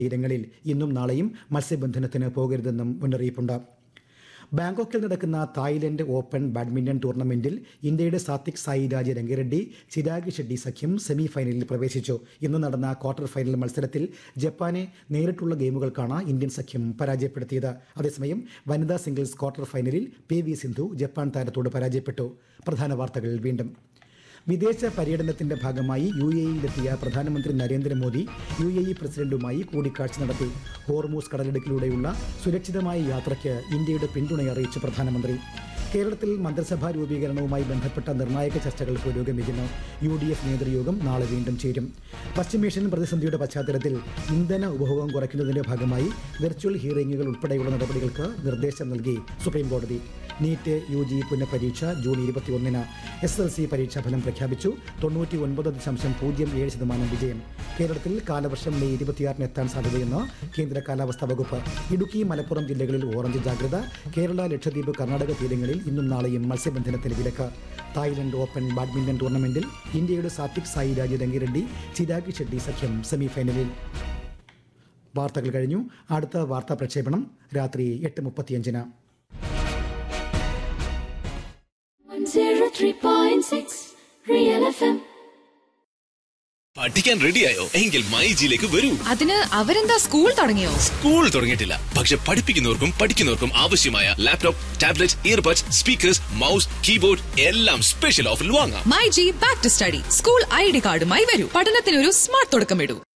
തീരങ്ങളിൽ ഇന്നും നാളെയും മത്സ്യബന്ധനത്തിന് പോകരുതെന്നും മുന്നറിയിപ്പുണ്ട് ബാങ്കോക്കിൽ നടക്കുന്ന തായ്ലൻഡ് ഓപ്പൺ ബാഡ്മിന്റൺ ടൂർണമെന്റിൽ ഇന്ത്യയുടെ സാത്വിക് സായിരാജ് രംഗിറെഡ്ഡി ചിരാഗ് ഷെഡ്ഡി സഖ്യം സെമി ഫൈനലിൽ പ്രവേശിച്ചു ഇന്ന് നടന്ന ക്വാർട്ടർ ഫൈനൽ മത്സരത്തിൽ ജപ്പാനെ നേരിട്ടുള്ള ഗെയിമുകൾക്കാണ് ഇന്ത്യൻ സഖ്യം പരാജയപ്പെടുത്തിയത് അതേസമയം വനിതാ സിംഗിൾസ് ക്വാർട്ടർ ഫൈനലിൽ പി വി സിന്ധു ജപ്പാൻ താരത്തോട് പരാജയപ്പെട്ടു പ്രധാന വാർത്തകൾ വീണ്ടും വിദേശ പര്യടനത്തിന്റെ ഭാഗമായി യു എ ഇയിലെത്തിയ പ്രധാനമന്ത്രി നരേന്ദ്രമോദി യു എ ഇ പ്രസിഡന്റുമായി കൂടിക്കാഴ്ച നടത്തി ഹോർമൂസ് കടലിടുക്കിലൂടെയുള്ള സുരക്ഷിതമായ യാത്രയ്ക്ക് ഇന്ത്യയുടെ പിന്തുണ അറിയിച്ച് പ്രധാനമന്ത്രി കേരളത്തിൽ മന്ത്രിസഭാ രൂപീകരണവുമായി ബന്ധപ്പെട്ട നിർണായക ചർച്ചകൾ പുരോഗമിക്കുന്നു യു ഡി എഫ് നേതൃയോഗം നാളെ വീണ്ടും ചേരും പശ്ചിമേഷ്യൻ പ്രതിസന്ധിയുടെ പശ്ചാത്തലത്തിൽ ഇന്ധന ഉപഭോഗം കുറയ്ക്കുന്നതിന്റെ ഭാഗമായി വെർച്വൽ ഹിയറിംഗുകൾ ഉൾപ്പെടെയുള്ള നടപടികൾക്ക് നിർദ്ദേശം നൽകി സുപ്രീംകോടതി നീറ്റ് യു ജി പുനഃപരീക്ഷ ജൂൺ ഇരുപത്തിയൊന്നിന് എസ് എൽ സി പരീക്ഷാഫലം പ്രഖ്യാപിച്ചു തൊണ്ണൂറ്റി ഒൻപത് ദശാംശം പൂജ്യം ഏഴ് ശതമാനം വിജയം കേരളത്തിൽ കാലവർഷം മെയ് ഇരുപത്തിയാറിന് എത്താൻ സാധ്യതയെന്ന് കേന്ദ്ര കാലാവസ്ഥാ വകുപ്പ് ഇടുക്കി മലപ്പുറം ജില്ലകളിൽ ഓറഞ്ച് ജാഗ്രത കേരള ലക്ഷദ്വീപ് കർണാടക തീരങ്ങളിൽ ഇന്നും നാളെയും മത്സ്യബന്ധനത്തിന് വിലക്ക് തായ്ലൻഡ് ഓപ്പൺ ബാഡ്മിന്റൺ ടൂർണമെന്റിൽ ഇന്ത്യയുടെ സാത്വിക് സായിരാജ് രംഗിറെഡ്ഡി ചിരാഗ് ഷെഡ്ഡി സഖ്യം സെമിഫൈനലിൽ വാർത്തകൾ കഴിഞ്ഞു അടുത്ത വാർത്താ പ്രക്ഷേപണം രാത്രി എട്ട് മുപ്പത്തിയഞ്ചിന് 103.6 Real FM. പഠിക്കാൻ റെഡിയായോ എങ്കിൽ മൈജിയിലേക്ക് വരൂ അതിന് അവരെന്താ സ്കൂൾ തുടങ്ങിയോ സ്കൂൾ തുടങ്ങിയിട്ടില്ല പക്ഷെ പഠിപ്പിക്കുന്നവർക്കും പഠിക്കുന്നവർക്കും ആവശ്യമായ laptop tablet earbuds speakers mouse keyboard എല്ലാം സ്പെഷ്യൽ ഓഫറിൽ വാങ്ങാം my G back to study school I D കാർഡുമായി വരൂ പഠനത്തിനൊരു സ്മാർട്ട് തുടക്കമിടൂ